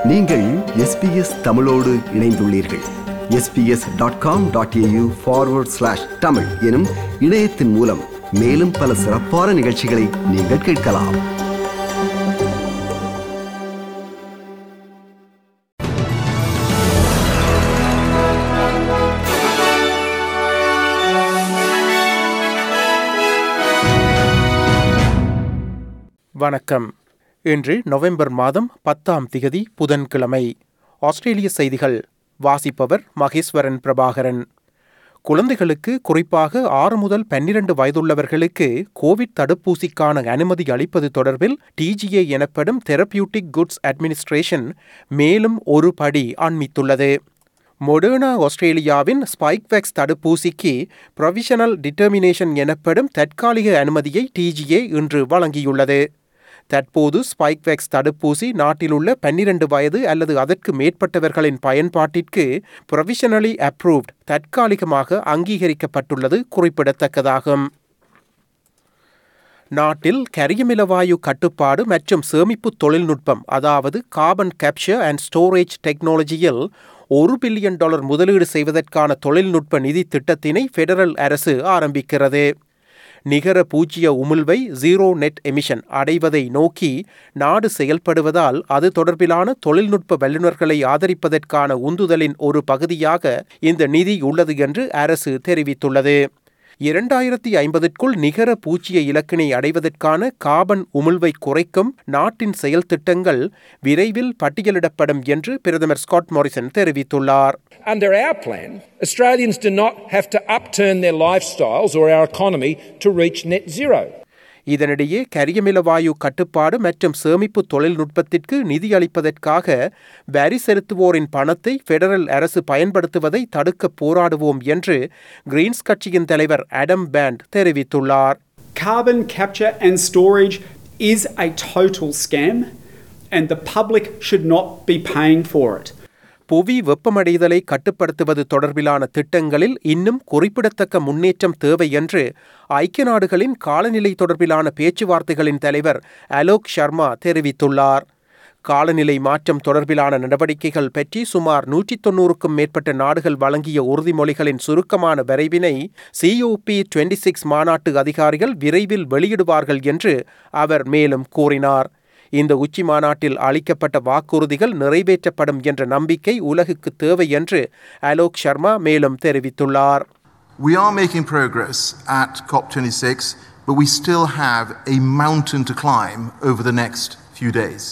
நீங்கள் எஸ்பிஎஸ் தமிழோடு இணைந்துள்ளீர்கள் SBS dot com dot AU forward slash Tamil எனும் இணையத்தின் மூலம் மேலும் பல சிறப்பான நிகழ்ச்சிகளை நீங்கள் கேட்கலாம் வணக்கம் இன்று நவம்பர் மாதம் பத்தாம் திகதி புதன்கிழமை ஆஸ்திரேலிய செய்திகள் வாசிப்பவர் மகேஸ்வரன் பிரபாகரன் குழந்தைகளுக்கு குறிப்பாக ஆறு முதல் பன்னிரண்டு வயதுள்ளவர்களுக்கு கோவிட் தடுப்பூசிக்கான அனுமதி அளிப்பது தொடர்பில் டிஜிஏ எனப்படும் தெரபியூட்டிக் குட்ஸ் அட்மினிஸ்ட்ரேஷன் மேலும் ஒரு படி அண்மித்துள்ளது மொடர்னா ஆஸ்திரேலியாவின் ஸ்பைக்வேக்ஸ் தடுப்பூசிக்கு ப்ரொவிஷனல் டிட்டர்மினேஷன் எனப்படும் தற்காலிக அனுமதியை டிஜிஏ இன்று வழங்கியுள்ளது தற்போது ஸ்பைக்வேக்ஸ் தடுப்பூசி நாட்டிலுள்ள பன்னிரண்டு வயது அல்லது அதற்கு மேற்பட்டவர்களின் பயன்பாட்டிற்கு ப்ரொவிஷனலி அப்ரூவ்ட் தற்காலிகமாக அங்கீகரிக்கப்பட்டுள்ளது குறிப்பிடத்தக்கதாகும் நாட்டில் கரியமிலவாயு கட்டுப்பாடு மற்றும் சேமிப்பு தொழில்நுட்பம் அதாவது கார்பன் கேப்சர் அண்ட் ஸ்டோரேஜ் டெக்னாலஜியில் ஒரு பில்லியன் டாலர் முதலீடு செய்வதற்கான தொழில்நுட்ப நிதி திட்டத்தினை ஃபெடரல் அரசு ஆரம்பிக்கிறது நிகர பூஜ்ய உமிழ்வை ஜீரோ நெட் எமிஷன் அடைவதை நோக்கி நாடு செயல்படுவதால் அது தொடர்பிலான தொழில்நுட்ப வல்லுநர்களை ஆதரிப்பதற்கான உந்துதலின் ஒரு பகுதியாக இந்த நிதி உள்ளது என்று அரசு தெரிவித்துள்ளது இரண்டாயிரத்தி ஐம்பதுக்குள் நிகர பூஜ்ய இலக்கினை அடைவதற்கான காபன் உமிழ்வை குறைக்கும் நாட்டின் செயல் திட்டங்கள் விரைவில் பட்டியலிடப்படும் என்று பிரதமர் ஸ்காட் மாரிசன் தெரிவித்துள்ளார் Under our plan, Australians do not have to upturn their lifestyles or our economy to reach net zero. இதனிடையே கரியமிலவாயு கட்டுப்பாடு மற்றும் சேமிப்பு தொழில்நுட்பத்திற்கு நிதி அளிப்பதற்காக வரி செலுத்துவோரின் பணத்தை ஃபெடரல் அரசு பயன்படுத்துவதை தடுக்க போராடுவோம் என்று கிரீன்ஸ் கட்சியின் தலைவர் அடம் பேண்ட் தெரிவித்துள்ளார் Carbon capture and storage is a total scam, and the public should not be paying for it. புவி வெப்பமடைதலை கட்டுப்படுத்துவது தொடர்பிலான திட்டங்களில் இன்னும் குறிப்பிடத்தக்க முன்னேற்றம் தேவை என்று ஐக்கிய நாடுகளின் காலநிலை தொடர்பிலான பேச்சுவார்த்தைகளின் தலைவர் அலோக் சர்மா தெரிவித்துள்ளார் காலநிலை மாற்றம் தொடர்பிலான நடவடிக்கைகள் பற்றி சுமார் நூற்றி தொன்னூறுக்கும் மேற்பட்ட நாடுகள் வழங்கிய உறுதிமொழிகளின் சுருக்கமான வரைவினை சிஓபி டுவெண்டி சிக்ஸ் மாநாட்டு அதிகாரிகள் விரைவில் வெளியிடுவார்கள் என்று அவர் மேலும் கூறினார் இந்த உச்சி மாநாட்டில் அளிக்கப்பட்ட வாக்குறுதிகள் நிறைவேற்றப்படும் என்ற நம்பிக்கை உலகுக்கு தேவை என்று அலோக் சர்மா மேலும் தெரிவித்துள்ளார் We are making progress at COP26, but we still have a mountain to climb over the next few days.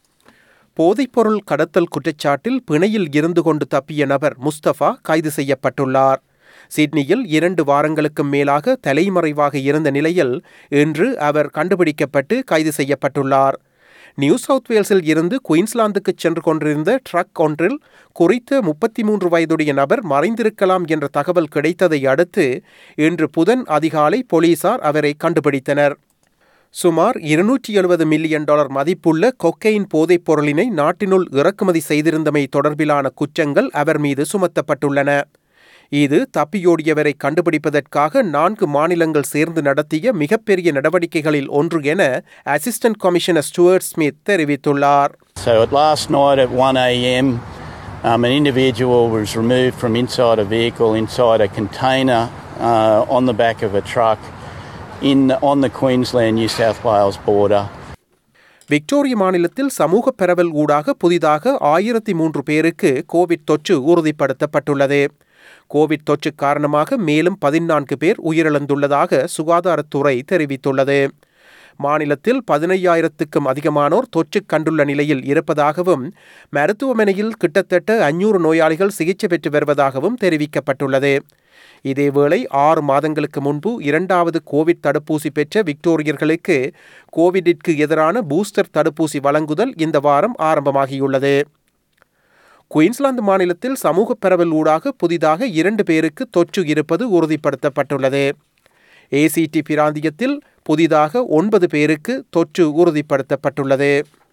போதைப்பொருள் கடத்தல் குற்றச்சாட்டில் பிணையில் இருந்து கொண்டு தப்பிய நபர் முஸ்தபா கைது செய்யப்பட்டுள்ளார் சிட்னியில் இரண்டு வாரங்களுக்கும் மேலாக தலைமறைவாக இருந்த நிலையில் இன்று அவர் கண்டுபிடிக்கப்பட்டு கைது செய்யப்பட்டுள்ளார் நியூ சவுத் வேல்ஸில் இருந்து குயின்ஸ்லாந்துக்கு சென்று கொண்டிருந்த ட்ரக் ஒன்றில் குறித்த முப்பத்தி மூன்று வயதுடைய நபர் மறைந்திருக்கலாம் என்ற தகவல் கிடைத்ததை அடுத்து இன்று புதன் அதிகாலை போலீசார் அவரை கண்டுபிடித்தனர் சுமார் இருநூற்றி எழுபது மில்லியன் டாலர் மதிப்புள்ள கொக்கையின் போதைப் பொருளினை நாட்டினுள் இறக்குமதி செய்திருந்தமை தொடர்பிலான குற்றங்கள் அவர் மீது சுமத்தப்பட்டுள்ளன இது தப்பியோடியவரை கண்டுபிடிப்பதற்காக நான்கு மாநிலங்கள் சேர்ந்து நடத்திய மிகப்பெரிய நடவடிக்கைகளில் ஒன்று என அசிஸ்டன்ட் கமிஷனர் ஸ்டுவர்ட் ஸ்மித் தெரிவித்துள்ளார் So at last night at 1 a.m., um, an individual was removed from inside a vehicle, inside a container uh, on the back of a truck in on the Queensland New South Wales border. Victoria மாநிலத்தில் சமூக பரவல் ஊடாக புதிதாக ஆயிரத்தி மூன்று பேருக்கு Covid தொற்று உறுதிப்படுத்தப்பட்டுள்ளது கோவிட் தொற்று காரணமாக மேலும் பதினான்கு பேர் உயிரிழந்துள்ளதாக சுகாதாரத்துறை தெரிவித்துள்ளது மாநிலத்தில் பதினையாயிரத்துக்கும் அதிகமானோர் தொற்று கண்டுள்ள நிலையில் இருப்பதாகவும் மருத்துவமனையில் கிட்டத்தட்ட அஞ்சூறு நோயாளிகள் சிகிச்சை பெற்று வருவதாகவும் தெரிவிக்கப்பட்டுள்ளது இதேவேளை ஆறு மாதங்களுக்கு முன்பு இரண்டாவது கோவிட் தடுப்பூசி பெற்ற விக்டோரியர்களுக்கு கோவிடிற்கு எதிரான பூஸ்டர் தடுப்பூசி வழங்குதல் இந்த வாரம் ஆரம்பமாகியுள்ளது குயின்ஸ்லாந்து மாநிலத்தில் சமூக பரவல் ஊடாக புதிதாக இரண்டு பேருக்கு தொற்று இருப்பது உறுதிப்படுத்தப்பட்டுள்ளது ஏசிடி பிராந்தியத்தில் புதிதாக ஒன்பது பேருக்கு தொற்று உறுதிப்படுத்தப்பட்டுள்ளது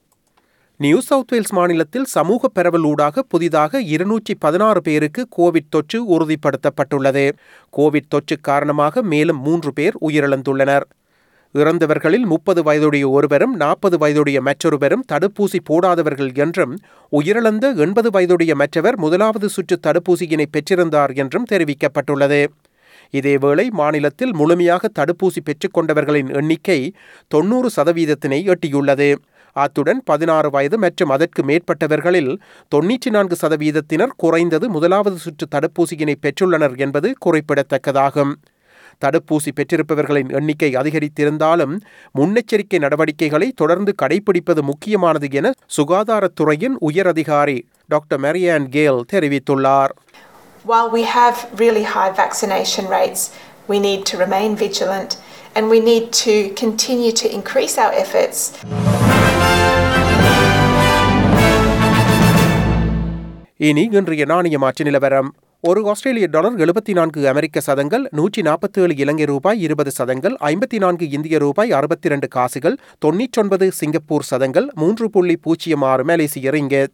நியூ சவுத் வேல்ஸ் மாநிலத்தில் சமூக பரவல் ஊடாக புதிதாக இருநூற்றி பதினாறு பேருக்கு கோவிட் தொற்று உறுதிப்படுத்தப்பட்டுள்ளது கோவிட் தொற்று காரணமாக மேலும் மூன்று பேர் உயிரிழந்துள்ளனர் இறந்தவர்களில் முப்பது வயதுடைய ஒருவரும் நாற்பது வயதுடைய மற்றொருவரும் தடுப்பூசி போடாதவர்கள் என்றும் உயிரிழந்த எண்பது வயதுடைய மற்றவர் முதலாவது சுற்று தடுப்பூசியினை பெற்றிருந்தார் என்றும் தெரிவிக்கப்பட்டுள்ளது இதேவேளை மாநிலத்தில் முழுமையாக தடுப்பூசி பெற்றுக்கொண்டவர்களின் எண்ணிக்கை தொன்னூறு சதவீதத்தினை எட்டியுள்ளது அத்துடன் பதினாறு வயது மற்றும் அதற்கு மேற்பட்டவர்களில் தொன்னூற்றி நான்கு சதவீதத்தினர் குறைந்தது முதலாவது சுற்று தடுப்பூசியினை பெற்றுள்ளனர் என்பது குறிப்பிடத்தக்கதாகும் தடுப்பூசி பெற்றிருப்பவர்களின் எண்ணிக்கை அதிகரித்திருந்தாலும் முன்னெச்சரிக்கை நடவடிக்கைகளை தொடர்ந்து கடைபிடிப்பது முக்கியமானது என சுகாதாரத்துறையின் உயர் அதிகாரி டாக்டர் மேரியான் கேல் தெரிவித்துள்ளார் While we have really high vaccination rates, we need to remain vigilant and we need to continue to increase our efforts. இனி இன்றைய நாணய மாற்று நிலவரம் ஒரு ஆஸ்திரேலிய டாலர் எழுபத்தி நான்கு அமெரிக்க சதங்கள் நூற்றி நாற்பத்தேழு இலங்கை ரூபாய் இருபது சதங்கள் ஐம்பத்தி நான்கு இந்திய ரூபாய் அறுபத்தி இரண்டு காசுகள் தொன்னூற்றொன்பது சிங்கப்பூர் சதங்கள் மூன்று புள்ளி பூஜ்ஜியம் ஆறு மலேசிய ரிங்கெட்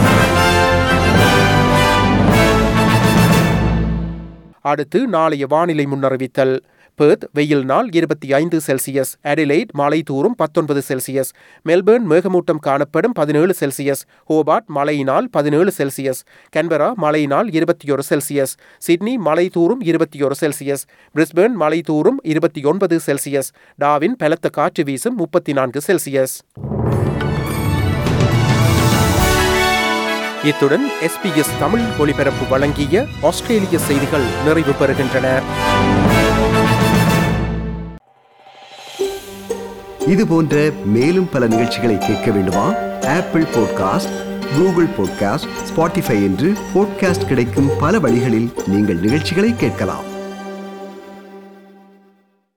அடுத்து நாளைய வானிலை முன்னறிவித்தல் பெர்த் வெயில் நாள் இருபத்தி ஐந்து செல்சியஸ் அடிலைட் மழை தூரும் பத்தொன்பது செல்சியஸ் மெல்பேர்ன் மேகமூட்டம் காணப்படும் பதினேழு செல்சியஸ் ஹோபார்ட் மழை நாள் பதினேழு செல்சியஸ் கன்பரா மழை நாள் இருபத்தி ஒரு செல்சியஸ் சிட்னி மழை தூரும் இருபத்தி ஒரு செல்சியஸ் பிரிஸ்பேர்ன் மழை தூரும் இருபத்தி ஒன்பது செல்சியஸ் டாவின் பலத்த காற்று வீசும் முப்பத்தி நான்கு செல்சியஸ் இத்துடன் எஸ்பிஎஸ் தமிழ் ஒளிபரப்பு வழங்கிய ஆஸ்திரேலிய செய்திகள் நிறைவு பெறுகின்றன இது போன்ற மேலும் பல நிகழ்ச்சிகளை கேட்க வேண்டுமா Apple podcast Google podcast Spotify என்று பாட்காஸ்ட் கிடைக்கும் பல வழிகளில் நீங்கள் நிகழ்ச்சிகளை கேட்கலாம்